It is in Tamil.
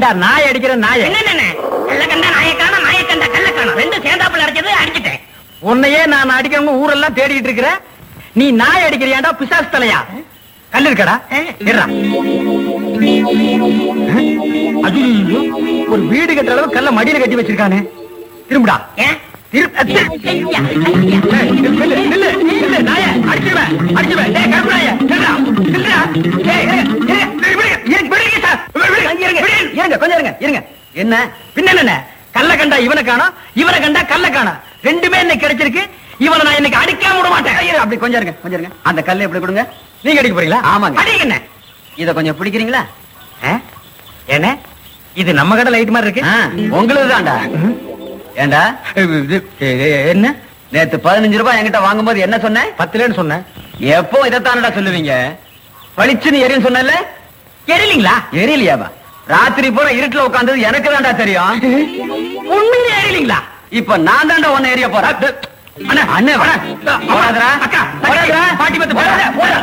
ஏண்டா நாய் அடிக்கிற நாய என்ன கள்ளக்கண்டா நாயக்கான நாயக்கண்டா கள்ளக்கான ரெண்டு சேர்ந்தாப்புல அடிச்சது அடிச்சிட்டேன் உன்னையே நான் அடிக்கிறவங்க ஊரெல்லாம் தேடிட்டு இருக்கிற நீ நாய் அடிக்கிறியாண்டா பிசாசு தலையா கல்லு இருக்கடா இருடா. ஐயையோ, ஒரு வீடு கட்டுற அளவு கல்ல மடியில கட்டி வச்சிருக்கானே திரும்புடா ஏன் திரு- அ, திரு- ஐயா, ஏய், நில்லு, நில்லு, நில்லு, நாயே, அடிச்சிருவேன், அடிச்சிருவேன். டேய், கருப்பு நாயே, நில்லுடா, நில்லுடா. ஏய், ஏய், ஏய், விடுங்க, இருங்க, விடுங்க சார். விடுங்க, இருங்க, இருங்க, கொஞ்சம் இருங்க, இருங்க. என்ன பின்ன என்ன கல்ல கண்டா இவனை காணோம் இவனை கண்டா கல்ல காணோம் ரெண்டுமே இன்னைக்கு கிடைச்சிருக்கு இவனை நான் இன்னைக்கு அடிக்காம விட மாட்டேன் ஐயோ, அப்படி கொஞ்சம் இருங்க கொஞ்சம் இருங்க அந்த கல்லை எப்படி கொடுங்க நீங்க அடிக்க போறீங்களா ஆமாங்க. அடிங்க என்ன இத கொஞ்சம் பிடிக்கிறீங்களா என்ன இது நம்ம கடை லைட் மாதிரி இருக்கு உங்களுக்கு தான்டா ஏண்டா இது, இது, என்ன நேத்து பதினஞ்சு ரூபாய் என்கிட்ட வாங்கும்போது என்ன சொன்னேன் பத்துலன்னு சொன்னேன் எப்போ இதைத்தானடா சொல்லுவீங்க பளிச்சுன்னு எரியும் சொன்னல எரியலீங்களா எரியலையாவா ராத்திரி பூரா இருட்டுல உட்கார்ந்தது எனக்கு தான்டா தெரியும் உண்மையிலே எரியலீங்களா இப்ப நான் தான்டா ஒன்னு எரிய போறேன் அண்ணா அண்ணே, அண்ணா போடாதடா. அக்கா போடாதடா. பாட்டி பத்து போடாத போடாத